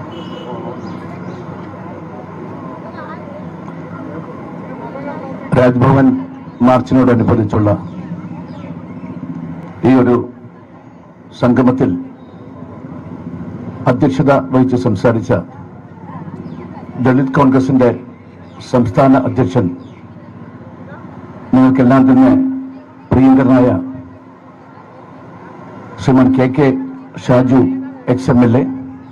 രാജ്ഭവൻ മാർച്ചിനോടനുബന്ധിച്ചുള്ള ഈ ഒരു സംഗമത്തിൽ അധ്യക്ഷത വഹിച്ച് സംസാരിച്ച ദളിത് കോൺഗ്രസിന്റെ സംസ്ഥാന അധ്യക്ഷൻ നിങ്ങൾക്കെല്ലാം തന്നെ പ്രിയങ്കരനായ Shriman K K Shaju ex M L A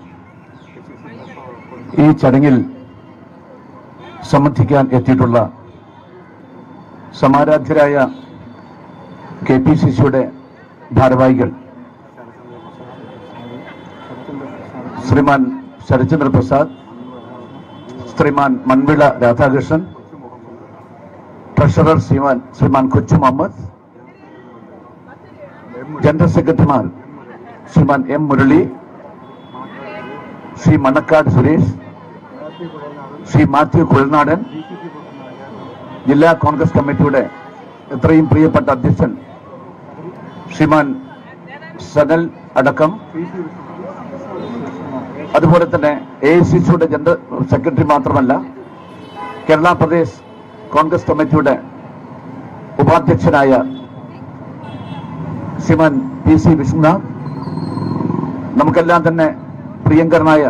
ഈ ചടങ്ങിൽ സംബന്ധിക്കാൻ എത്തിയിട്ടുള്ള സമാരാധ്യരായ കെ പി സി സിയുടെ ഭാരവാഹികൾ ശ്രീമാൻ ശരത്ചന്ദ്ര പ്രസാദ് ശ്രീമാൻ മൺവിള രാധാകൃഷ്ണൻ ട്രഷറർ ശ്രീമാൻ ശ്രീമാൻ കൊച്ചു മുഹമ്മദ് ജനറൽ സെക്രട്ടറിമാർ ശ്രീമാൻ എം മുരളി ശ്രീ മണക്കാട് സുരേഷ് ശ്രീ മാത്യു കുഴൽനാടൻ ജില്ലാ കോൺഗ്രസ് കമ്മിറ്റിയുടെ എത്രയും പ്രിയപ്പെട്ട അധ്യക്ഷൻ ശ്രീമാൻ സനൽ അടക്കം അതുപോലെ തന്നെ എ ഐ സി സിയുടെ ജനറൽ സെക്രട്ടറി മാത്രമല്ല കേരള പ്രദേശ് കോൺഗ്രസ് കമ്മിറ്റിയുടെ ഉപാധ്യക്ഷനായ ശ്രീമാൻ പി സി വിശ്വനാഥ് നമുക്കെല്ലാം തന്നെ പ്രിയങ്കരനായ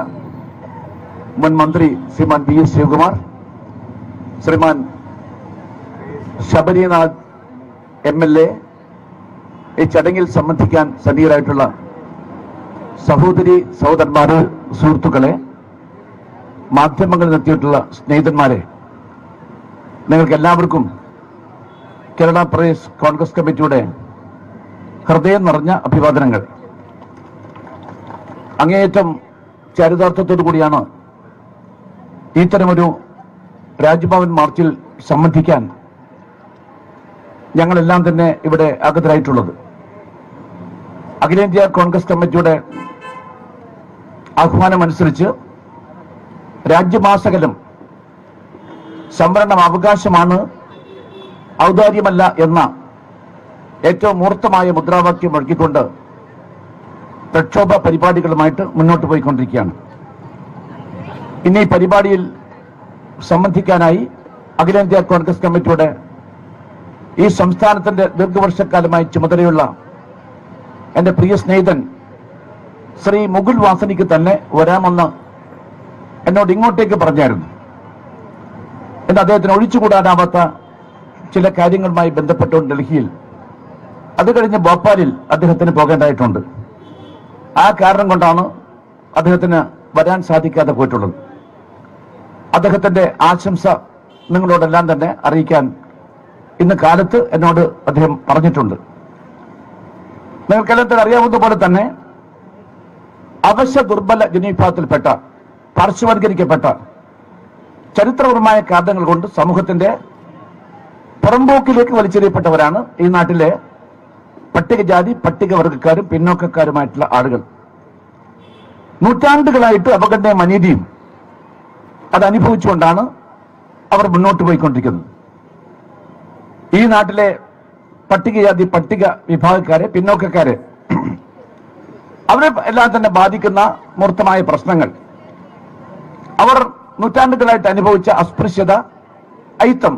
മുൻ മന്ത്രി Shriman V S Sivakumar Shriman Sabarinath M L A ഈ ചടങ്ങിൽ സംബന്ധിക്കാൻ സന്നിഹിതരായിട്ടുള്ള സഹോദരി സഹോദരന്മാരെ സുഹൃത്തുക്കളെ മാധ്യമങ്ങളിൽ എത്തിയിട്ടുള്ള സ്നേഹിതന്മാരെ നിങ്ങൾക്ക് എല്ലാവർക്കും കേരള പ്രദേശ് കോൺഗ്രസ് കമ്മിറ്റിയുടെ ഹൃദയം നിറഞ്ഞ അഭിവാദനങ്ങൾ അങ്ങേയറ്റം ചരിതാർത്ഥത്തോടു കൂടിയാണ് ഇത്തരമൊരു രാജ്ഭവൻ മാർച്ചിൽ സംബന്ധിക്കാൻ ഞങ്ങളെല്ലാം തന്നെ ഇവിടെ ആഗതരായിട്ടുള്ളത് അഖിലേന്ത്യാ കോൺഗ്രസ് കമ്മിറ്റിയുടെ ആഹ്വാനമനുസരിച്ച് രാജ്യമാസകലം സംവരണം അവകാശമാണ് ഔദാര്യമല്ല എന്ന ഏറ്റവും മൂർത്തമായ മുദ്രാവാക്യം മുഴക്കിക്കൊണ്ട് പ്രക്ഷോഭ പരിപാടികളുമായിട്ട് മുന്നോട്ട് പോയിക്കൊണ്ടിരിക്കുകയാണ് ഇന്ന് ഈ പരിപാടിയിൽ സംബന്ധിക്കാനായി അഖിലേന്ത്യാ കോൺഗ്രസ് കമ്മിറ്റിയുടെ ഈ സംസ്ഥാനത്തിന്റെ ദീർഘവർഷക്കാലമായി ചുമതലയുള്ള എന്റെ പ്രിയ സ്നേഹിതൻ ശ്രീ മുകുൽ വാസനിക്ക് തന്നെ വരാമെന്ന് എന്നോട് ഇങ്ങോട്ടേക്ക് പറഞ്ഞായിരുന്നു എന്ന് അദ്ദേഹത്തിന് ഒഴിച്ചുകൂടാനാവാത്ത ചില കാര്യങ്ങളുമായി ബന്ധപ്പെട്ടുകൊണ്ട് ഡൽഹിയിൽ അത് കഴിഞ്ഞ് ഭോപ്പാലിൽ അദ്ദേഹത്തിന് പോകേണ്ടതായിട്ടുണ്ട് ആ കാരണം കൊണ്ടാണ് അദ്ദേഹത്തിന് വരാൻ സാധിക്കാതെ പോയിട്ടുള്ളത് അദ്ദേഹത്തിന്റെ ആശംസ നിങ്ങളോടെല്ലാം തന്നെ അറിയിക്കാൻ ഇന്ന് കാലത്ത് എന്നോട് അദ്ദേഹം പറഞ്ഞിട്ടുണ്ട് നിങ്ങൾക്കെല്ലാം തന്നെ അറിയാവുന്ന പോലെ തന്നെ അവശ്യ ദുർബല ജനവിഭാഗത്തിൽപ്പെട്ട പാർശ്വവൽക്കരിക്കപ്പെട്ട ചരിത്രപരമായ കാരണങ്ങൾ കൊണ്ട് സമൂഹത്തിന്റെ പുറമ്പോക്കിലേക്ക് വലിച്ചെറിയപ്പെട്ടവരാണ് ഈ നാട്ടിലെ പട്ടികജാതി പട്ടികവർഗക്കാരും പിന്നോക്കക്കാരുമായിട്ടുള്ള ആളുകൾ നൂറ്റാണ്ടുകളായിട്ട് അപകടവും അനീതിയും അത് അനുഭവിച്ചുകൊണ്ടാണ് അവർ മുന്നോട്ട് പോയിക്കൊണ്ടിരിക്കുന്നത് ഈ നാട്ടിലെ പട്ടികജാതി പട്ടിക വിഭാഗക്കാരെ പിന്നോക്കക്കാരെ അവരെ എല്ലാം തന്നെ ബാധിക്കുന്ന മൂർത്തമായ പ്രശ്നങ്ങൾ അവർ നൂറ്റാണ്ടുകളായിട്ട് അനുഭവിച്ച അസ്പൃശ്യത ഐത്തം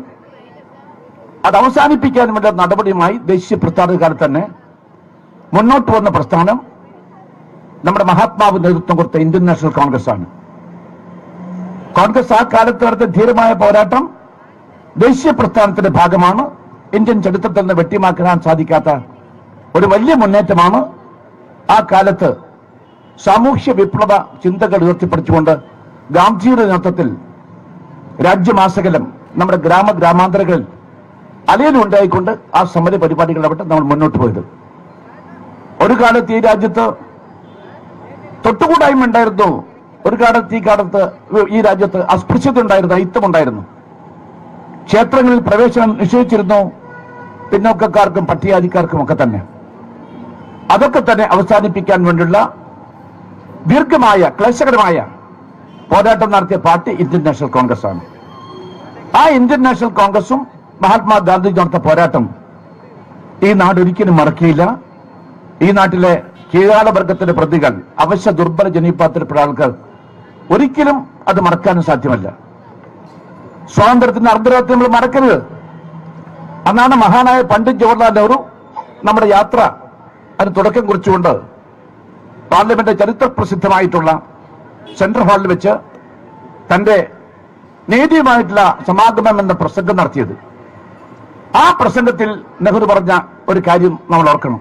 അത് അവസാനിപ്പിക്കാൻ വേണ്ട നടപടിയുമായി ദേശീയ പ്രസ്ഥാന കാലത്ത് തന്നെ മുന്നോട്ട് വന്ന പ്രസ്ഥാനം നമ്മുടെ മഹാത്മാവ് നേതൃത്വം കൊടുത്ത ഇന്ത്യൻ നാഷണൽ കോൺഗ്രസ് ആണ് കോൺഗ്രസ് ആ കാലത്ത് നടത്തിയ ധീരമായ പോരാട്ടം ദേശീയ പ്രസ്ഥാനത്തിന്റെ ഭാഗമാണ് ഇന്ത്യൻ ചരിത്രത്തിൽ നിന്ന് വെട്ടിമാക്കാൻ സാധിക്കാത്ത ഒരു വലിയ മുന്നേറ്റമാണ് ആ കാലത്ത് സാമൂഹ്യ വിപ്ലവ ചിന്തകൾ ഉയർത്തിപ്പിടിച്ചുകൊണ്ട് ഗാന്ധിയുടെ നേതൃത്വത്തിൽ രാജ്യമാസകലം നമ്മുടെ ഗ്രാമ ഗ്രാമാന്തരങ്ങളിൽ അലയിലുണ്ടായിക്കൊണ്ട് ആ സമര പരിപാടികളാവട്ടെ നമ്മൾ മുന്നോട്ട് പോയത് ഒരു കാലത്ത് ഈ രാജ്യത്ത് തൊട്ടുകൂടായ്മ ഉണ്ടായിരുന്നു ഒരു കാലത്ത് ഈ കാലത്ത് ഈ രാജ്യത്ത് അസ്പൃശ്യത ഉണ്ടായിരുന്നു ഐത്തമുണ്ടായിരുന്നു ക്ഷേത്രങ്ങളിൽ പ്രവേശനം നിഷേധിച്ചിരുന്നു പിന്നോക്കക്കാർക്കും പട്ടികജാതിക്കാർക്കും ഒക്കെ തന്നെ അതൊക്കെ തന്നെ അവസാനിപ്പിക്കാൻ വേണ്ടിയുള്ള ദീർഘമായ ക്ലേശകരമായ പോരാട്ടം നടത്തിയ പാർട്ടി ഇന്ത്യൻ നാഷണൽ കോൺഗ്രസ് ആണ് ആ ഇന്ത്യൻ നാഷണൽ കോൺഗ്രസും മഹാത്മാഗാന്ധി നടത്തിയ പോരാട്ടം ഈ നാട് ഒരിക്കലും മറക്കിയില്ല ഈ നാട്ടിലെ കീഴാളവർഗത്തിന്റെ പ്രതികൾ അവശ്യ ദുർബല ജനീപാത്രപ്പെട്ട ആൾക്കാർ ഒരിക്കലും അത് മറക്കാനും സാധ്യമല്ല സ്വാതന്ത്ര്യത്തിന്റെ അർദ്ധരാത്രി നമ്മൾ മറക്കരുത് അന്നാണ് മഹാനായ പണ്ഡിറ്റ് ജവഹർലാൽ നെഹ്റു നമ്മുടെ യാത്ര അതിന് തുടക്കം കുറിച്ചുകൊണ്ട് പാർലമെന്റ് ചരിത്ര പ്രസിദ്ധമായിട്ടുള്ള സെൻട്രൽ ഹാളിൽ വെച്ച് തന്റെ നേതിയുമായിട്ടുള്ള സമാഗമം എന്ന പ്രസംഗം നടത്തിയത് ആ പ്രസംഗത്തിൽ നെഹ്റു പറഞ്ഞ ഒരു കാര്യം നമ്മൾ ഓർക്കണം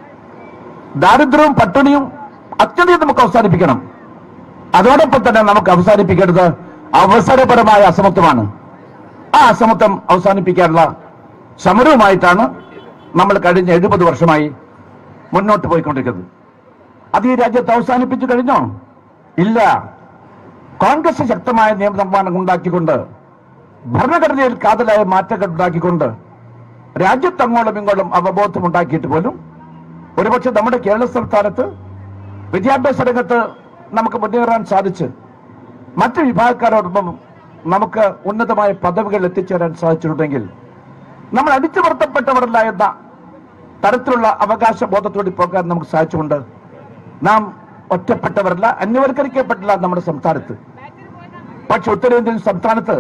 ദാരിദ്ര്യവും പട്ടിണിയും അത്യധികം നമുക്ക് അവസാനിപ്പിക്കണം അതോടൊപ്പം തന്നെ നമുക്ക് അവസാനിപ്പിക്കേണ്ടത് അവസരപരമായ അസമത്വമാണ് ആ അസമത്വം അവസാനിപ്പിക്കാനുള്ള സമരവുമായിട്ടാണ് നമ്മൾ കഴിഞ്ഞ എഴുപത് വർഷമായി മുന്നോട്ട് പോയിക്കൊണ്ടിരിക്കുന്നത് അത് ഈ രാജ്യത്ത് അവസാനിപ്പിച്ചു കഴിഞ്ഞോ ഇല്ല കോൺഗ്രസ് ശക്തമായ നിയമനിർമ്മാണം ഉണ്ടാക്കിക്കൊണ്ട് ഭരണഘടനയിൽ കാതലായ മാറ്റങ്ങൾ ഉണ്ടാക്കിക്കൊണ്ട് രാജ്യത്ത് അങ്ങോളം ഇങ്ങോളം അവബോധം ഉണ്ടാക്കിയിട്ട് പോലും ഒരുപക്ഷെ നമ്മുടെ കേരള സംസ്ഥാനത്ത് വിദ്യാഭ്യാസ രംഗത്ത് നമുക്ക് മുന്നേറാൻ സാധിച്ച് മറ്റ് വിഭാഗക്കാരോടൊപ്പം നമുക്ക് ഉന്നതമായ പദവികൾ എത്തിച്ചേരാൻ സാധിച്ചിട്ടുണ്ടെങ്കിൽ നമ്മൾ അടിച്ചമർത്തപ്പെട്ടവരല്ല എന്ന തരത്തിലുള്ള അവകാശ ബോധത്തോടെ പോകാൻ നമുക്ക് സാധിച്ചുകൊണ്ട് നാം ഒറ്റപ്പെട്ടവരല്ല അന്യവൽക്കരിക്കപ്പെട്ടില്ല നമ്മുടെ സംസ്ഥാനത്ത് പക്ഷെ ഉത്തരേന്ത്യൻ സംസ്ഥാനത്ത്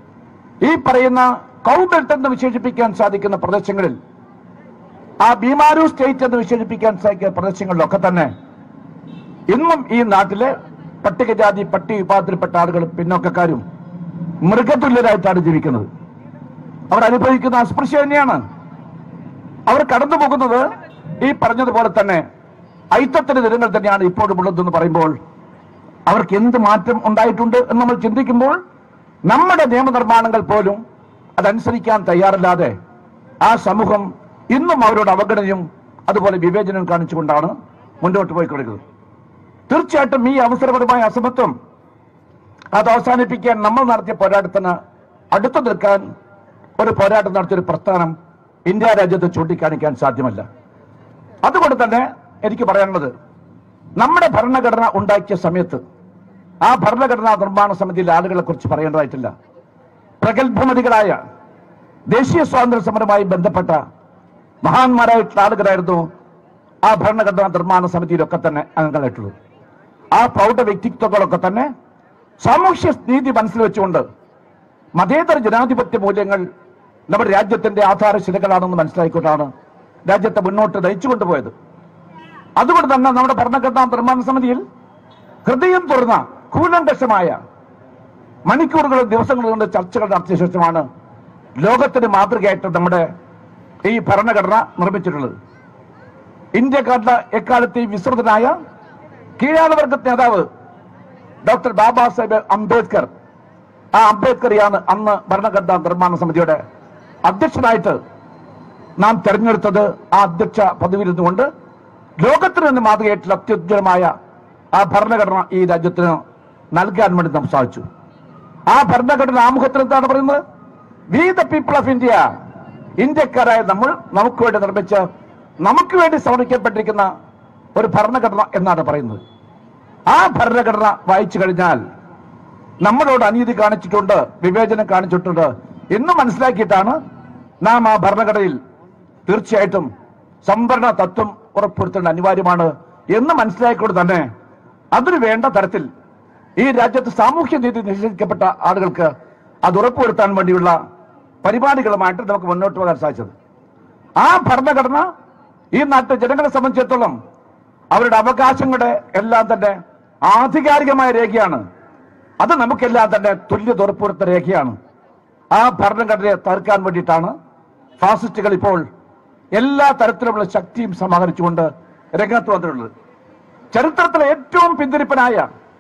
ഈ പറയുന്ന കൗബെൽറ്റ് എന്ന് വിശേഷിപ്പിക്കാൻ സാധിക്കുന്ന പ്രദേശങ്ങളിൽ ആ ബീമാരു സ്റ്റേറ്റ് എന്ന് വിശേഷിപ്പിക്കാൻ സാധിക്കുന്ന പ്രദേശങ്ങളിലൊക്കെ തന്നെ ഇന്നും ഈ നാട്ടിലെ പട്ടികജാതി പട്ടി വിഭാഗത്തിൽപ്പെട്ട ആളുകളും പിന്നോക്കക്കാരും മൃഗതുല്യരായിട്ടാണ് ജീവിക്കുന്നത് അവർ അനുഭവിക്കുന്ന അസ്പൃശ്യ തന്നെയാണ് അവർ കടന്നു പോകുന്നത് ഈ പറഞ്ഞതുപോലെ തന്നെ ഐത്തത്തിന്റെ ദിനങ്ങൾ തന്നെയാണ് ഇപ്പോഴും ഉള്ളതെന്ന് പറയുമ്പോൾ അവർക്ക് എന്ത് മാറ്റം ഉണ്ടായിട്ടുണ്ട് എന്ന് നമ്മൾ ചിന്തിക്കുമ്പോൾ നമ്മുടെ നിയമനിർമ്മാണങ്ങൾ പോലും അതനുസരിക്കാൻ തയ്യാറല്ലാതെ ആ സമൂഹം ഇന്നും അവരോട് അവഗണനയും അതുപോലെ വിവേചനവും കാണിച്ചുകൊണ്ടാണ് മുന്നോട്ട് പോയിക്കൊടുക്കുന്നത് തീർച്ചയായിട്ടും ഈ അവസരപരമായ അസമത്വം അത് അവസാനിപ്പിക്കാൻ നമ്മൾ നടത്തിയ പോരാട്ടത്തിന് അടുത്തു നിൽക്കാൻ ഒരു പോരാട്ടം നടത്തിയ ഒരു പ്രസ്ഥാനം ഇന്ത്യ രാജ്യത്ത് ചൂണ്ടിക്കാണിക്കാൻ സാധ്യമല്ല അതുകൊണ്ട് തന്നെ എനിക്ക് പറയാനുള്ളത് നമ്മുടെ ഭരണഘടന ഉണ്ടാക്കിയ സമയത്ത് ആ ഭരണഘടനാ നിർമ്മാണ സമിതിയിലെ ആളുകളെ കുറിച്ച് പറയേണ്ടതായിട്ടില്ല പ്രഗത്ഭമതികളായ ദേശീയ സ്വാതന്ത്ര്യ സമരവുമായി ബന്ധപ്പെട്ട മഹാന്മാരായിട്ടുള്ള ആളുകളായിരുന്നു ആ ഭരണഘടനാ നിർമ്മാണ സമിതിയിലൊക്കെ തന്നെ അംഗങ്ങളായിട്ടുള്ളത് ആ പ്രൗഢ വ്യക്തിത്വങ്ങളൊക്കെ തന്നെ സാമൂഹ്യ നീതി മനസ്സിൽ വെച്ചുകൊണ്ട് മതേതര ജനാധിപത്യ മൂല്യങ്ങൾ നമ്മുടെ രാജ്യത്തിന്റെ ആധാരശിലകളാണെന്ന് മനസ്സിലാക്കിക്കൊണ്ടാണ് രാജ്യത്തെ മുന്നോട്ട് നയിച്ചുകൊണ്ടുപോയത് അതുകൊണ്ട് തന്നെ നമ്മുടെ ഭരണഘടനാ നിർമ്മാണ സമിതിയിൽ ഹൃദയം തുറന്ന കൂലങ്കഷമായ മണിക്കൂറുകളും ദിവസങ്ങളും കൊണ്ട് ചർച്ചകൾ നടത്തിയ ശേഷമാണ് ലോകത്തിന് മാതൃകയായിട്ട് നമ്മുടെ ഈ ഭരണഘടന നിർമ്മിച്ചിട്ടുള്ളത് ഇന്ത്യക്കാരുടെ എക്കാലത്തെയും വിസ്തൃതനായ കീഴാളവർഗ നേതാവ് ഡോക്ടർ ബാബാ സാഹേബ് അംബേദ്കർ ആ അംബേദ്കറിയാണ് അന്ന് ഭരണഘടനാ നിർമ്മാണ സമിതിയുടെ അധ്യക്ഷനായിട്ട് നാം തെരഞ്ഞെടുത്തത് ആ അധ്യക്ഷ പദവിയിൽ നിന്നുകൊണ്ട് ലോകത്തിന് തന്നെ മാതൃകയായിട്ടുള്ള അത്യുജ്വലമായ ആ ഭരണഘടന ഈ രാജ്യത്തിന് നൽകാൻ വേണ്ടി നാം സാധിച്ചു ആ ഭരണഘടന ആമുഖത്തിൽ എന്താണ് പറയുന്നത് we the people of India ഇന്ത്യക്കാരായ നമ്മൾ നമുക്ക് വേണ്ടി നിർമ്മിച്ച നമുക്ക് വേണ്ടി സമർപ്പിക്കപ്പെട്ടിരിക്കുന്ന ഒരു ഭരണഘടന എന്നാണ് പറയുന്നത് ആ ഭരണഘടന വായിച്ചു കഴിഞ്ഞാൽ നമ്മളോട് അനീതി കാണിച്ചിട്ടുണ്ട് വിവേചനം കാണിച്ചിട്ടുണ്ട് എന്ന് മനസ്സിലാക്കിയിട്ടാണ് നാം ആ ഭരണഘടനയിൽ തീർച്ചയായിട്ടും സംവരണ തത്വം ഉറപ്പുവരുത്തേണ്ട അനിവാര്യമാണ് എന്ന് മനസ്സിലാക്കിക്കൊണ്ട് തന്നെ അതിനു വേണ്ട തരത്തിൽ ഈ രാജ്യത്ത് സാമൂഹ്യ നീതി നിഷേധിക്കപ്പെട്ട ആളുകൾക്ക് അത് ഉറപ്പുവരുത്താൻ വേണ്ടിയുള്ള പരിപാടികളുമായിട്ട് നമുക്ക് മുന്നോട്ട് പോകാൻ സാധിച്ചത് ആ ഭരണഘടന ഈ നാട്ടിലെ ജനങ്ങളെ സംബന്ധിച്ചിടത്തോളം അവരുടെ അവകാശങ്ങളുടെ എല്ലാം തന്നെ ആധികാരികമായ രേഖയാണ് അത് നമുക്കെല്ലാം തന്നെ തുല്യത ഉറപ്പുവരുത്ത രേഖയാണ് ആ ഭരണഘടനയെ തകർക്കാൻ വേണ്ടിയിട്ടാണ് ഫാസിസ്റ്റുകൾ ഇപ്പോൾ എല്ലാ തരത്തിലുമുള്ള ശക്തിയും സമാഹരിച്ചുകൊണ്ട് രംഗത്ത് വന്നിട്ടുള്ളത് ചരിത്രത്തിലെ ഏറ്റവും പിന്തിരിപ്പനായ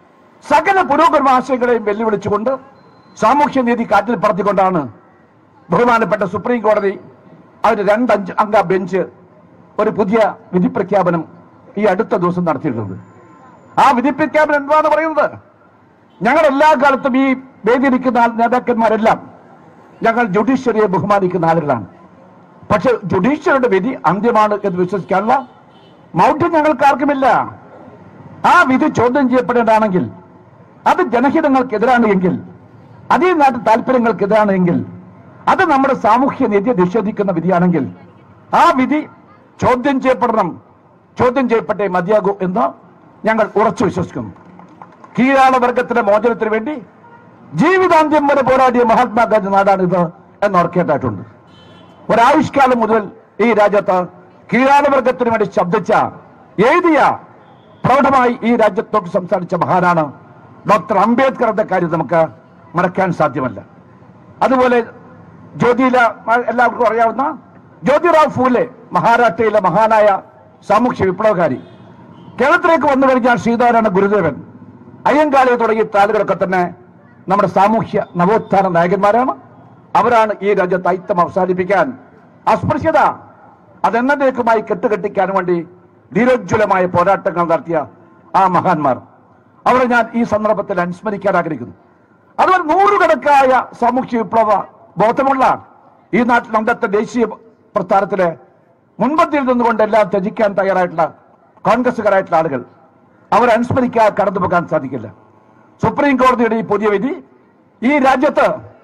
സകല പുരോഗമന ആശയങ്ങളെയും വെല്ലുവിളിച്ചുകൊണ്ട് സാമൂഹ്യ നീതി കാറ്റിൽ പറത്തിക്കൊണ്ടാണ് ബഹുമാനപ്പെട്ട സുപ്രീം കോടതി അതിന്റെ രണ്ടഞ്ച് അംഗ ബെഞ്ച് ഒരു പുതിയ വിധി പ്രഖ്യാപനം ഈ അടുത്ത ദിവസം നടത്തിയിട്ടുണ്ട് ആ വിധി പ്രഖ്യാപനം എന്താണ് പറയുന്നത് ഞങ്ങൾ എല്ലാ കാലത്തും ഈ വേദിയിരിക്കുന്ന ആൾ- നേതാക്കന്മാരെല്ലാം ഞങ്ങൾ ജുഡീഷ്യറിയെ ബഹുമാനിക്കുന്ന ആളുകളാണ് പക്ഷെ ജുഡീഷ്യറിയുടെ വിധി അന്ത്യമാണ് എന്ന് വിശ്വസിക്കാനുള്ള മൗഢ്യം ഞങ്ങൾക്ക് ആർക്കുമില്ല ആ വിധി ചോദ്യം ചെയ്യപ്പെടേണ്ടതാണെങ്കിൽ അത് ജനഹിതങ്ങൾക്കെതിരാണ് എങ്കിൽ അത് ഈ നാട്ടിൽ താല്പര്യങ്ങൾക്കെതിരാണ് എങ്കിൽ അത് നമ്മുടെ സാമൂഹ്യ നീതിയെ നിഷേധിക്കുന്ന വിധിയാണെങ്കിൽ ആ വിധി ചോദ്യം ചെയ്യപ്പെടണം ചോദ്യം ചെയ്യപ്പെട്ടേ മതിയാകൂ എന്ന് ഞങ്ങൾ ഉറച്ചു വിശ്വസിക്കുന്നു കീഴാള വർഗത്തിന്റെ മോചനത്തിന് വേണ്ടി ജീവിതാന്ത്യം വരെ പോരാടിയ മഹാത്മാഗാന്ധി നാടാണിത് എന്ന് ഓർക്കേണ്ടതായിട്ടുണ്ട് ഒരായുഷ്കാലം മുതൽ ഈ രാജ്യത്ത് കീഴാളവർഗത്തിന് വേണ്ടി ശബ്ദിച്ച എഴുതിയ പ്രൗഢമായി ഈ രാജ്യത്തോട് സംസാരിച്ച മഹാനാണ് ഡോക്ടർ അംബേദ്കർ എന്ന കാര്യം നമുക്ക് മറക്കാൻ സാധ്യമല്ല അതുപോലെ ജ്യോതില എല്ലാവർക്കും അറിയാവുന്ന ജ്യോതിറാവ് ഫൂലെ മഹാരാഷ്ട്രയിലെ മഹാനായ സാമൂഹ്യ വിപ്ലവകാരി കേരളത്തിലേക്ക് വന്നു കഴിഞ്ഞാൽ സീതാരായണ ഗുരുദേവൻ അയ്യങ്കാളിയെ തുടങ്ങിയ ആളുകളൊക്കെ തന്നെ നമ്മുടെ സാമൂഹ്യ നവോത്ഥാന നായകന്മാരാണ് അവരാണ് ഈ രാജ്യത്ത് ഐത്തം അവസാനിപ്പിക്കാൻ അസ്പൃശ്യത അതെന്നേക്കുമായി കെട്ടുകെട്ടിക്കാൻ വേണ്ടി ധീരോജ്വലമായ പോരാട്ടങ്ങൾ നടത്തിയ ആ മഹാന്മാർ അവരെ ഞാൻ ഈ സന്ദർഭത്തിൽ അനുസ്മരിക്കാൻ ആഗ്രഹിക്കുന്നു അതുപോലെ നൂറുകണക്കായ സാമൂഹ്യ വിപ്ലവ ബോധമുള്ള ഈ നാട്ടിൽ അന്നത്തെ ദേശീയ പ്രസ്ഥാനത്തിലെ മുൻപന്തിയിൽ നിന്നുകൊണ്ട് എല്ലാം ത്യജിക്കാൻ തയ്യാറായിട്ടുള്ള കോൺഗ്രസുകാരായിട്ടുള്ള ആളുകൾ അവരെ അനുസ്മരിക്കാൻ കടന്നു പോകാൻ സാധിക്കില്ല സുപ്രീം കോടതിയുടെ ഈ പുതിയ വിധി ഈ രാജ്യത്ത്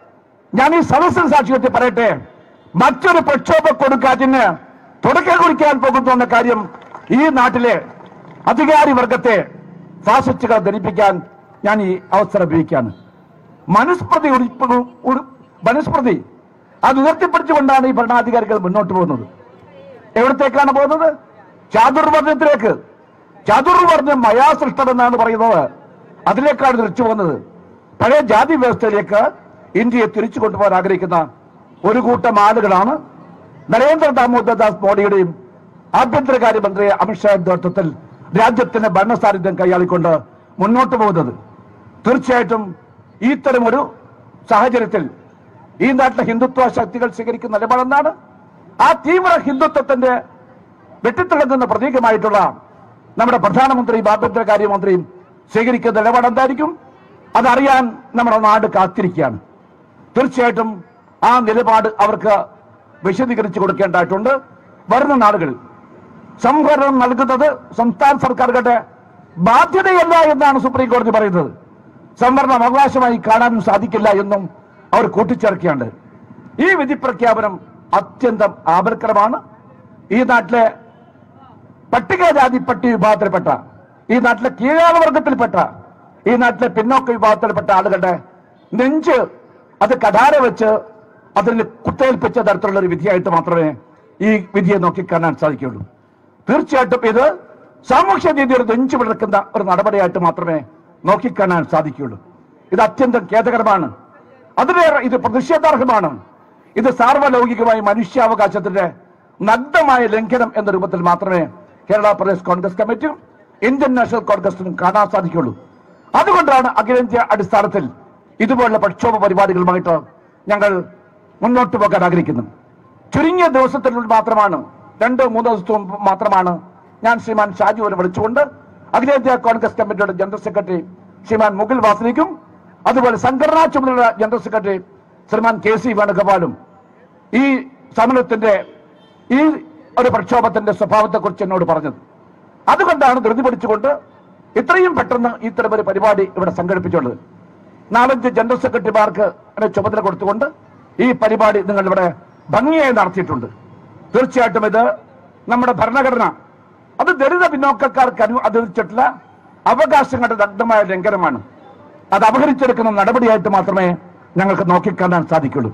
ഞാൻ ഈ സദസ്സിൽ സാക്ഷ്യത്തിൽ പറയട്ടെ മറ്റൊരു പ്രക്ഷോഭ കൊടുക്കാറ്റിന് തുടക്കം കുറിക്കാൻ പോകുന്നു എന്ന കാര്യം ഈ നാട്ടിലെ അധികാരി വർഗത്തെ ഫാസിസ്റ്റുകളെ ധരിപ്പിക്കാൻ ഞാൻ ഈ അവസരം ഉപയോഗിക്കുകയാണ് മനുസ്മൃതി ഉൾപ്പെ- ഉൾ- മനുസ്മൃതി അത് ഉയർത്തിപ്പിടിച്ചുകൊണ്ടാണ് ഈ ഭരണാധികാരികൾ മുന്നോട്ട് പോകുന്നത് എവിടത്തേക്കാണ് പോകുന്നത് ചാതുർവർണ്ണത്തിലേക്ക് ചതുർവർണ്ണം മയാസൃഷ്ടം എന്നാണ് പറയുന്നത് അതിലേക്കാണ് തിരിച്ചു പോകുന്നത് പഴയ ജാതി വ്യവസ്ഥയിലേക്ക് ഇന്ത്യയെ തിരിച്ചു കൊണ്ടുപോകാൻ ആഗ്രഹിക്കുന്ന ഒരു കൂട്ടം ആളുകളാണ് നരേന്ദ്ര ദാമോദർദാസ് മോഡിയുടെയും ആഭ്യന്തരകാര്യമന്ത്രി അമിത്ഷായുടെ നേതൃത്വത്തിൽ രാജ്യത്തിന്റെ ഭരണസാന്നിധ്യം കൈയാളിക്കൊണ്ട് മുന്നോട്ട് പോകുന്നത് തീർച്ചയായിട്ടും ഇത്തരമൊരു സാഹചര്യത്തിൽ ഈ നാട്ടിലെ ഹിന്ദുത്വ ശക്തികൾ സ്വീകരിക്കുന്ന നിലപാടെന്താണ് ആ തീവ്ര ഹിന്ദുത്വത്തിന്റെ വെട്ടിത്തിളങ്ങുന്ന പ്രതീകമായിട്ടുള്ള നമ്മുടെ പ്രധാനമന്ത്രിയും ആഭ്യന്തരകാര്യമന്ത്രിയും സ്വീകരിക്കുന്ന നിലപാട് എന്തായിരിക്കും അതറിയാൻ നമ്മുടെ നാട് കാത്തിരിക്കുകയാണ് തീർച്ചയായിട്ടും ആ നിലപാട് അവർക്ക് വിശദീകരിച്ചു കൊടുക്കേണ്ടതായിട്ടുണ്ട് വരുന്ന നാളുകളിൽ സംവരണം നൽകുന്നത് സംസ്ഥാന സർക്കാരുകളുടെ ബാധ്യതയല്ല എന്നാണ് സുപ്രീം കോടതി പറയുന്നത് സംവരണം അവകാശമായി കാണാനും സാധിക്കില്ല എന്നും അവർ കൂട്ടിച്ചേർക്കുകയുണ്ട് ഈ വിധി പ്രഖ്യാപനം അത്യന്തം ആപൽക്കരമാണ് ഈ നാട്ടിലെ പട്ടികജാതി പട്ടിക വിഭാഗത്തിൽപ്പെട്ട ഈ നാട്ടിലെ കീഴാളവർഗത്തിൽപ്പെട്ട ഈ നാട്ടിലെ പിന്നോക്ക വിഭാഗത്തിൽപ്പെട്ട ആളുകളുടെ നെഞ്ച് അത് കടാര വെച്ച് അതിന് കുത്തേൽപ്പിച്ച തരത്തിലുള്ള ഒരു വിധിയായിട്ട് മാത്രമേ ഈ വിധിയെ നോക്കിക്കാണാൻ സാധിക്കുകയുള്ളൂ തീർച്ചയായിട്ടും ഇത് സാമൂഹ്യ നീതിയുടെ നെഞ്ചു വിളക്കുന്ന ഒരു നടപടിയായിട്ട് മാത്രമേ നോക്കിക്കാണാൻ സാധിക്കുകയുള്ളൂ ഇത് അത്യന്തം ഖേദകരമാണ് അതിലേറെ ഇത് പ്രതിഷേധാർഹമാണ് ഇത് സാർവലൗകികമായ മനുഷ്യാവകാശത്തിന്റെ നഗ്നമായ ലംഘനം എന്ന രൂപത്തിൽ മാത്രമേ കേരള പ്രദേശ് കോൺഗ്രസ് കമ്മിറ്റിയും ഇന്ത്യൻ നാഷണൽ കോൺഗ്രസിനും കാണാൻ സാധിക്കുള്ളൂ അതുകൊണ്ടാണ് അഖിലേന്ത്യാ അടിസ്ഥാനത്തിൽ ഇതുപോലുള്ള പ്രക്ഷോഭ പരിപാടികളുമായിട്ട് ഞങ്ങൾ മുന്നോട്ട് പോകാൻ ആഗ്രഹിക്കുന്നത് ചുരുങ്ങിയ ദിവസത്തിനുള്ളിൽ മാത്രമാണ് രണ്ടോ മൂന്നോ ദിവസം മുമ്പ് മാത്രമാണ് ഞാൻ ശ്രീമാൻ ഷാജുവിനെ വിളിച്ചുകൊണ്ട് അഖിലേന്ത്യാ കോൺഗ്രസ് കമ്മിറ്റിയുടെ ജനറൽ സെക്രട്ടറി ശ്രീമാൻ മുകുൽ വാസനിക്കും അതുപോലെ സംഘടനാ ചുമതല general secretary Shriman K C വേണുഗോപാലും ഈ സമരത്തിന്റെ ഈ ഒരു പ്രക്ഷോഭത്തിന്റെ സ്വഭാവത്തെക്കുറിച്ച് എന്നോട് പറഞ്ഞത് അതുകൊണ്ടാണ് ധൃതി പിടിച്ചുകൊണ്ട് ഇത്രയും പെട്ടെന്ന് ഇത്തരം ഒരു പരിപാടി ഇവിടെ സംഘടിപ്പിച്ചുള്ളത് നാലഞ്ച് ജനറൽ സെക്രട്ടറിമാർക്ക് അതിന് ചുമതല കൊടുത്തുകൊണ്ട് ഈ പരിപാടി നിങ്ങൾ ഇവിടെ ഭംഗിയായി നടത്തിയിട്ടുണ്ട് തീർച്ചയായിട്ടും ഇത് നമ്മുടെ ഭരണഘടന അത് ദളിത പിന്നോക്കക്കാർക്ക് അനു അനുവദിച്ചിട്ടുള്ള അവകാശങ്ങളുടെ നഗ്നമായ ലംഘനമാണ് അത് അപഹരിച്ചെടുക്കുന്ന നടപടിയായിട്ട് മാത്രമേ ഞങ്ങൾക്ക് നോക്കിക്കാണാൻ സാധിക്കുള്ളൂ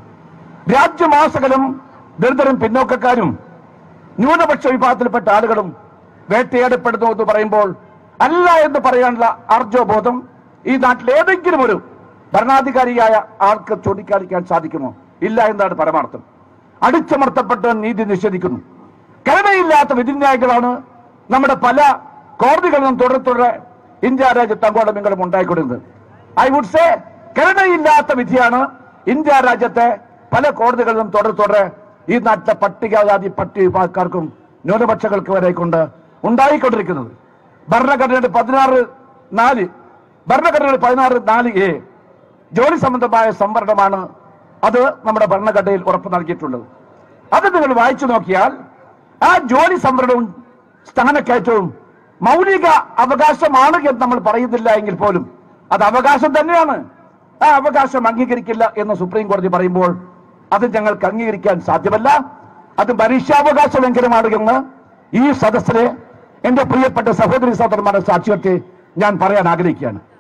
രാജ്യമാസകലം ദളിതരും പിന്നോക്കക്കാരും ന്യൂനപക്ഷ വിഭാഗത്തിൽപ്പെട്ട ആളുകളും വേട്ടയാടപ്പെടുന്നു എന്ന് പറയുമ്പോൾ അല്ല എന്ന് പറയാനുള്ള ആർജവബോധം ഈ നാട്ടിൽ ഏതെങ്കിലും ഒരു ഭരണാധികാരിയായ ആൾക്ക് ചൂണ്ടിക്കാണിക്കാൻ സാധിക്കുമോ ഇല്ല എന്നാണ് പരമാർത്ഥം അടിച്ചമർത്തപ്പെട്ട് നീതി നിഷേധിക്കുന്നു കരുണയില്ലാത്ത വിധിന്യായങ്ങളാണ് നമ്മുടെ പല കോടതികളിലും തുടരെ തുടരെ ഇന്ത്യ രാജ്യത്ത് അങ്ങോട്ടും ഇങ്ങോട്ടും ഉണ്ടായിക്കൊണ്ടിരുന്നത് ഐ വുഡ് സേ കരുണയില്ലാത്ത വിധിയാണ് ഇന്ത്യ രാജ്യത്തെ പല കോടതികളിലും തുടരെ തുടരെ ഈ നാട്ടിലെ പട്ടികജാതി പട്ടിക വിഭാഗക്കാർക്കും ന്യൂനപക്ഷങ്ങൾക്ക് വരെ കൊണ്ട് ഉണ്ടായിക്കൊണ്ടിരിക്കുന്നത് ഭരണഘടനയുടെ പതിനാറ് നാല് ഭരണഘടനയുടെ പതിനാറ് നാല് എ ജോലി സംബന്ധമായ സംവരണമാണ് അത് നമ്മുടെ ഭരണഘടനയിൽ ഉറപ്പ് നൽകിയിട്ടുള്ളത് അത് നിങ്ങൾ വായിച്ചു നോക്കിയാൽ ആ ജോലി സംവരണവും സ്ഥാനക്കയറ്റവും മൗലിക അവകാശമാണ് എന്ന് നമ്മൾ പറയുന്നില്ല എങ്കിൽ പോലും അത് അവകാശം തന്നെയാണ് ആ അവകാശം അംഗീകരിക്കില്ല എന്ന് സുപ്രീം കോടതി പറയുമ്പോൾ അത് ഞങ്ങൾക്ക് അംഗീകരിക്കാൻ സാധ്യമല്ല അത് മനുഷ്യാവകാശ ലംഘനമാണ് എന്ന് ഈ സദസ്സിലെ എന്റെ പ്രിയപ്പെട്ട സഹോദരി സഹോദരന്മാരുടെ സാക്ഷ്യത്തെ ഞാൻ പറയാൻ ആഗ്രഹിക്കുകയാണ്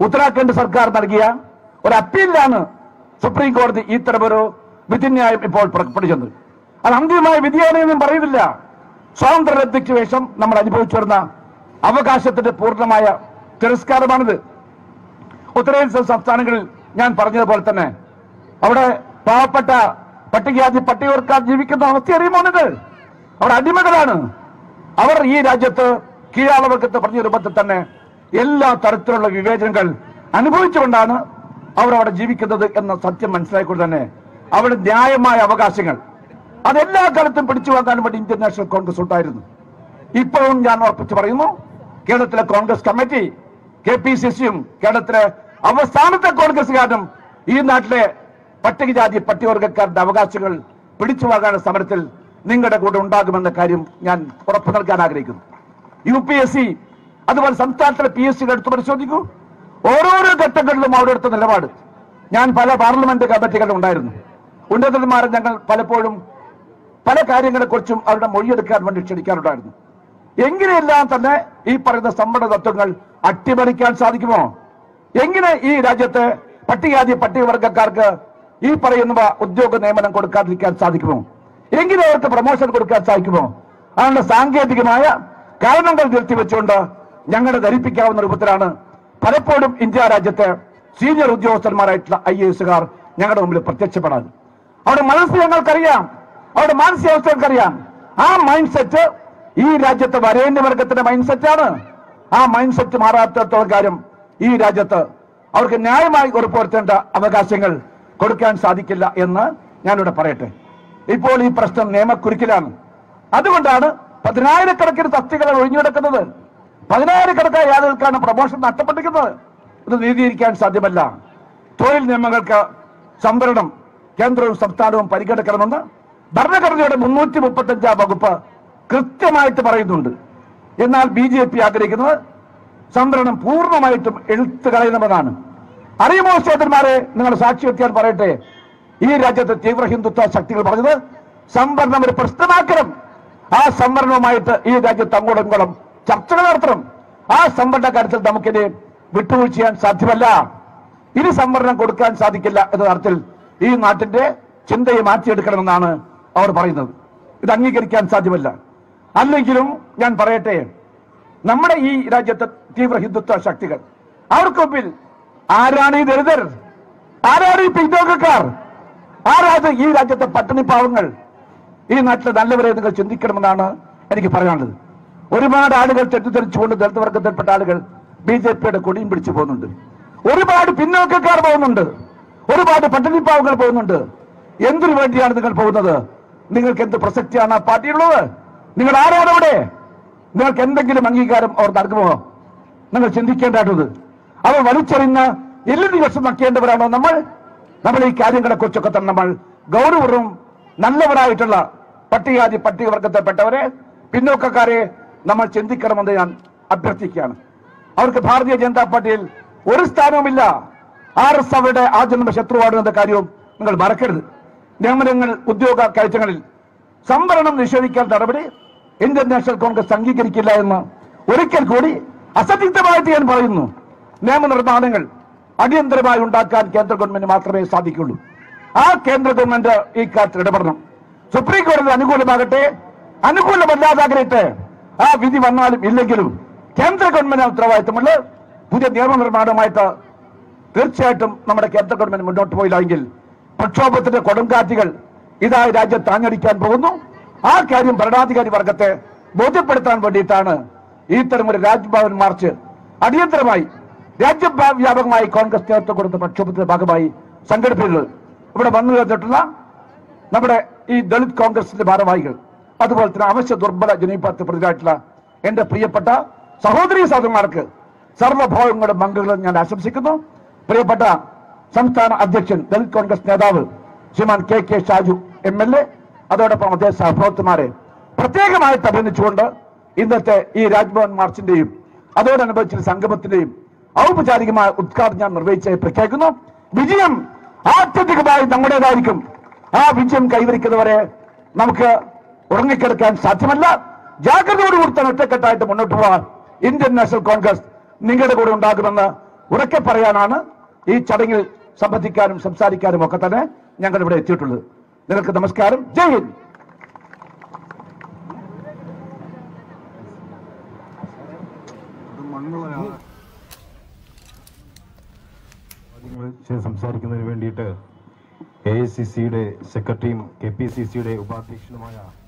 ഉത്തരാഖണ്ഡ് സർക്കാർ നൽകിയ ഒരു അപ്പീലിലാണ് സുപ്രീം കോടതി ഇത്തരമൊരു വിധിന്യായം ഇപ്പോൾ പുറപ്പെടുവിച്ചത് അത് അന്തിമമായ വിധിയാണെന്നും പറയുന്നില്ല സ്വാതന്ത്ര്യലബ്ധിക്ക് ശേഷം നമ്മൾ അനുഭവിച്ചു വരുന്ന അവകാശത്തിന്റെ പൂർണ്ണമായ തിരസ്കാരമാണിത് ഉത്തരേന്ത്യൻ സംസ്ഥാനങ്ങളിൽ ഞാൻ പറഞ്ഞതുപോലെ തന്നെ അവിടെ പാവപ്പെട്ട പട്ടികജാതി പട്ടികവർക്കാർ ജീവിക്കുന്ന അവസ്ഥ അറിയുമോ നിങ്ങൾ അവർ അടിമകളാണ് അവർ ഈ രാജ്യത്ത് കീഴാളവർക്കത്തെ പറഞ്ഞ രൂപത്തിൽ തന്നെ എല്ലാ തരത്തിലുള്ള വിവേചനങ്ങൾ അനുഭവിച്ചുകൊണ്ടാണ് അവർ അവിടെ ജീവിക്കുന്നത് എന്ന സത്യം മനസ്സിലാക്കിക്കൊണ്ട് തന്നെ അവിടെ ന്യായമായ അവകാശങ്ങൾ അതെല്ലാ കാലത്തും പിടിച്ചു വാങ്ങാൻ വേണ്ടി ഇന്ത്യൻ നാഷണൽ കോൺഗ്രസ് ഉണ്ടായിരുന്നു ഇപ്പോഴും ഞാൻ ഉറപ്പിച്ചു പറയുന്നു കേരളത്തിലെ Congress committee K P C സിയും കേരളത്തിലെ അവസാനത്തെ കോൺഗ്രസുകാരനും ഈ നാട്ടിലെ പട്ടികജാതി പട്ടികവർഗക്കാരുടെ അവകാശങ്ങൾ പിടിച്ചു വാങ്ങാൻ സമരത്തിൽ നിങ്ങളുടെ കൂടെ ഉണ്ടാകുമെന്ന കാര്യം ഞാൻ ഉറപ്പു നൽകാൻ ആഗ്രഹിക്കുന്നു യു പി എസ് സി അതുപോലെ സംസ്ഥാനത്തിലെ പി എസ് സികൾ എടുത്തു പരിശോധിക്കൂ ഓരോരോ ഘട്ടങ്ങളിലും അവിടെ എടുത്ത നിലപാട് ഞാൻ പല പാർലമെന്റ് കമ്മിറ്റികളിലും ഉണ്ടായിരുന്നു ഉന്നതന്മാരെ ഞങ്ങൾ പലപ്പോഴും പല കാര്യങ്ങളെക്കുറിച്ചും അവരുടെ മൊഴിയെടുക്കാൻ വേണ്ടി ക്ഷണിക്കാറുണ്ടായിരുന്നു എങ്ങനെയെല്ലാം തന്നെ ഈ പറയുന്ന സമ്മത തത്വങ്ങൾ അട്ടിമറിക്കാൻ സാധിക്കുമോ എങ്ങനെ ഈ രാജ്യത്തെ പട്ടികജാതി പട്ടികവർഗക്കാർക്ക് ഈ പറയുന്ന ഉദ്യോഗ നിയമനം കൊടുക്കാതിരിക്കാൻ സാധിക്കുമോ എങ്ങനെ അവർക്ക് പ്രൊമോഷൻ കൊടുക്കാൻ സാധിക്കുമോ അതിനുള്ള സാങ്കേതികമായ കാരണങ്ങൾ നിർത്തിവെച്ചുകൊണ്ട് ഞങ്ങളെ ധരിപ്പിക്കാവുന്ന രൂപത്തിലാണ് പലപ്പോഴും ഇന്ത്യ രാജ്യത്തെ സീനിയർ ഉദ്യോഗസ്ഥന്മാരായിട്ടുള്ള ഐ എ എസുകാർ ഞങ്ങളുടെ മുമ്പിൽ പ്രത്യക്ഷപ്പെടാൻ അവിടെ മനസ്സ് ഞങ്ങൾക്കറിയാം അവിടെ മാനസികാവസ്ഥ ഞങ്ങൾക്കറിയാം ആ മൈൻഡ് സെറ്റ് ഈ രാജ്യത്തെ വരേണ്യവർഗത്തിന്റെ മൈൻഡ് സെറ്റാണ് ആ മൈൻഡ് സെറ്റ് മാറാത്തത്തോളം കാര്യം ഈ രാജ്യത്ത് അവർക്ക് ന്യായമായി ഉറപ്പുവരുത്തേണ്ട അവകാശങ്ങൾ കൊടുക്കാൻ സാധിക്കില്ല എന്ന് ഞാനിവിടെ പറയട്ടെ ഇപ്പോൾ ഈ പ്രശ്നം നിയമക്കുരുക്കിലാണ് അതുകൊണ്ടാണ് പതിനായിരക്കണക്കിന് തസ്തികകൾ ഒഴിഞ്ഞുകിടക്കുന്നത് പതിനായിരക്കണക്കായ ആളുകൾക്കാണ് പ്രൊമോഷൻ നഷ്ടപ്പെട്ടിരിക്കുന്നത് ഇത് നീതിയിരിക്കാൻ സാധ്യമല്ല തൊഴിൽ നിയമങ്ങൾക്ക് സംവരണം കേന്ദ്രവും സംസ്ഥാനവും പരിഗണിക്കണമെന്ന് ഭരണഘടനയുടെ മുന്നൂറ്റി മുപ്പത്തി അഞ്ചാം വകുപ്പ് കൃത്യമായിട്ട് പറയുന്നുണ്ട് എന്നാൽ ബി ജെ പി ആഗ്രഹിക്കുന്നത് സംവരണം പൂർണ്ണമായിട്ടും എഴുത്ത് കളയണമെന്നാണ് അറിയുമോ സേതന്മാരെ നിങ്ങൾ സാക്ഷി വെക്കാൻ പറയട്ടെ ഈ രാജ്യത്തെ തീവ്ര ഹിന്ദുത്വ ശക്തികൾ പറഞ്ഞത് സംവരണം ഒരു പ്രശ്നമാക്കണം ആ സംവരണവുമായിട്ട് ഈ രാജ്യത്ത് അങ്ങോട്ടും ഇങ്ങോട്ടും ചർച്ചകൾ നടത്തണം ആ സംവരണ കാര്യത്തിൽ നമുക്കിനി വിട്ടുവീഴ്ച ചെയ്യാൻ സാധ്യമല്ല ഇനി സംവരണം കൊടുക്കാൻ സാധിക്കില്ല എന്ന തരത്തിൽ ഈ നാട്ടിന്റെ ചിന്തയെ മാറ്റിയെടുക്കണമെന്നാണ് അവർ പറയുന്നത് ഇത് അംഗീകരിക്കാൻ സാധ്യമല്ല അല്ലെങ്കിലും ഞാൻ പറയട്ടെ നമ്മുടെ ഈ രാജ്യത്തെ തീവ്ര ഹിന്ദുത്വ ശക്തികൾ അവർക്ക് മുമ്പിൽ ആരാണ് ഈ ദരിദ്രർ ആരാണ് ഈ പിന്നോക്കക്കാർ ആരാത് ഈ രാജ്യത്തെ പട്ടിണി പാവങ്ങൾ ഈ നാട്ടിലെ നല്ലവരെ നിങ്ങൾ ചിന്തിക്കണമെന്നാണ് എനിക്ക് പറയാനുള്ളത് ഒരുപാട് ആളുകൾ തെറ്റിദ്ധരിച്ചുകൊണ്ട് ദളിത് വർഗത്തിൽപ്പെട്ട ആളുകൾ ബി ജെ പിയുടെ കൊടിയും പിടിച്ചു പോകുന്നുണ്ട് ഒരുപാട് പിന്നോക്കക്കാർ പോകുന്നുണ്ട് ഒരുപാട് പട്ടിണി പാവങ്ങൾ പോകുന്നുണ്ട് എന്തിനു വേണ്ടിയാണ് നിങ്ങൾ പോകുന്നത് നിങ്ങൾക്ക് എന്ത് പ്രസക്തിയാണ് ആ പാർട്ടിയുള്ളത് നിങ്ങൾ ആരാണ് അവിടെ നിങ്ങൾക്ക് എന്തെങ്കിലും അംഗീകാരം അവർ നൽകുമോ നിങ്ങൾ ചിന്തിക്കേണ്ടത് അവർ വലിച്ചെറിഞ്ഞ എല്ലാ ദിവസം നക്കേണ്ടവരാണോ നമ്മൾ നമ്മൾ ഈ കാര്യങ്ങളെ കുറിച്ചൊക്കെ തന്നെ നമ്മൾ ഗൗരവവും നല്ലവരായിട്ടുള്ള പട്ടികാതി പട്ടികവർഗത്തിൽപ്പെട്ടവരെ പിന്നോക്കക്കാരെ നമ്മൾ ചിന്തിക്കണമെന്ന് ഞാൻ അഭ്യർത്ഥിക്കുകയാണ് അവർക്ക് ഭാരതീയ ജനതാ പാർട്ടിയിൽ ഒരു സ്ഥാനവുമില്ല ആർ എസ് അവരുടെ ആജന്മ ശത്രുവാണ് എന്ന കാര്യവും നിങ്ങൾ മറക്കരുത് നിയമനങ്ങൾ ഉദ്യോഗ കയറ്റങ്ങളിൽ സംവരണം നിഷേധിക്കാൻ നടപടി ഇന്ത്യൻ നാഷണൽ കോൺഗ്രസ് അംഗീകരിക്കില്ല എന്ന് ഒരിക്കൽ കൂടി അസന്നിഗ്ധമായിട്ട് ഞാൻ പറയുന്നു നിയമനിർമ്മാണങ്ങൾ അടിയന്തരമായി ഉണ്ടാക്കാൻ കേന്ദ്ര ഗവൺമെന്റ് മാത്രമേ സാധിക്കുള്ളൂ ആ കേന്ദ്ര ഗവൺമെന്റ് ഈ കാര്യത്തിൽ ഇടപെടണം സുപ്രീം കോടതി അനുകൂലമാകട്ടെ അനുകൂലമല്ലാതാകട്ടെ ആ വിധി വന്നാലും ഇല്ലെങ്കിലും കേന്ദ്ര ഗവൺമെന്റ് ഉത്തരവാദിത്തമുള്ള പുതിയ നിയമനിർമ്മാണമായിട്ട് തീർച്ചയായിട്ടും നമ്മുടെ കേന്ദ്ര ഗവൺമെന്റ് മുന്നോട്ട് പോയില്ലെങ്കിൽ പ്രക്ഷോഭത്തിന്റെ കൊടുങ്കാറ്റുകൾ ഇതായി രാജ്യത്ത് ആഞ്ഞടിക്കാൻ പോകുന്നു ആ കാര്യം ഭരണാധികാരി വർഗത്തെ ബോധ്യപ്പെടുത്താൻ വേണ്ടിയിട്ടാണ് ഇത്തരം ഒരു രാജ്ഭവൻ മാർച്ച് അടിയന്തരമായി രാജ്യവ്യാപകമായി കോൺഗ്രസ് നേതൃത്വം കൊടുത്ത പ്രക്ഷോഭത്തിന്റെ ഭാഗമായി സംഘടിപ്പിച്ചത് ഇവിടെ വന്നു ചേർന്നിട്ടുള്ള നമ്മുടെ ഈ ദളിത് കോൺഗ്രസിന്റെ ഭാരവാഹികൾ അതുപോലെ തന്നെ അവശ്യ ദുർബല ജനവിഭാഗത്തിൽ പ്രതിരായിട്ടുള്ള എന്റെ പ്രിയപ്പെട്ട സഹോദരി സഹോദരന്മാർക്ക് സർവ്വഭോഗങ്ങളുടെ മംഗളും ഞാൻ ആശംസിക്കുന്നു പ്രിയപ്പെട്ട സംസ്ഥാന അധ്യക്ഷൻ ദളിത് കോൺഗ്രസ് നേതാവ് Shriman K K Shaju M L A അതോടൊപ്പം അദ്ദേഹം സഹപ്രവർത്തകന്മാരെ പ്രത്യേകമായിട്ട് അഭിനന്ദിച്ചുകൊണ്ട് ഇന്നത്തെ ഈ രാജ്ഭവൻ മാർച്ചിന്റെയും അതോടനുബന്ധിച്ച സംഗമത്തിന്റെയും ഔപചാരികമായ ഉദ്ഘാടനം ഞാൻ നിർവഹിച്ചായി പ്രഖ്യാപിക്കുന്നു വിജയം ആത്യന്തികമായി നമ്മുടേതായിരിക്കും ആ വിജയം കൈവരിക്കുന്നവരെ നമുക്ക് ഉറങ്ങിക്കിടക്കാൻ സാധ്യമല്ല ജാഗ്രതയോടുകൂടി തന്നെ ഒറ്റക്കെട്ടായിട്ട് മുന്നോട്ട് പോകാൻ ഇന്ത്യൻ നാഷണൽ കോൺഗ്രസ് നിങ്ങളുടെ കൂടെ ഉണ്ടാകുമെന്ന് ഉറക്കെ പറയാനാണ് ഈ ചടങ്ങിൽ സംബന്ധിക്കാനും സംസാരിക്കാനും ഒക്കെ തന്നെ ഞങ്ങൾ ഇവിടെ എത്തിയിട്ടുള്ളത് നിങ്ങൾക്ക് നമസ്കാരം ജയ് ഹിന്ദ് കാര്യങ്ങൾ സംസാരിക്കുന്നതിന് വേണ്ടിയിട്ട് എ ഐ സി സിയുടെ സെക്രട്ടറിയും കെ പി സി സിയുടെ ഉപാധ്യക്ഷനുമായ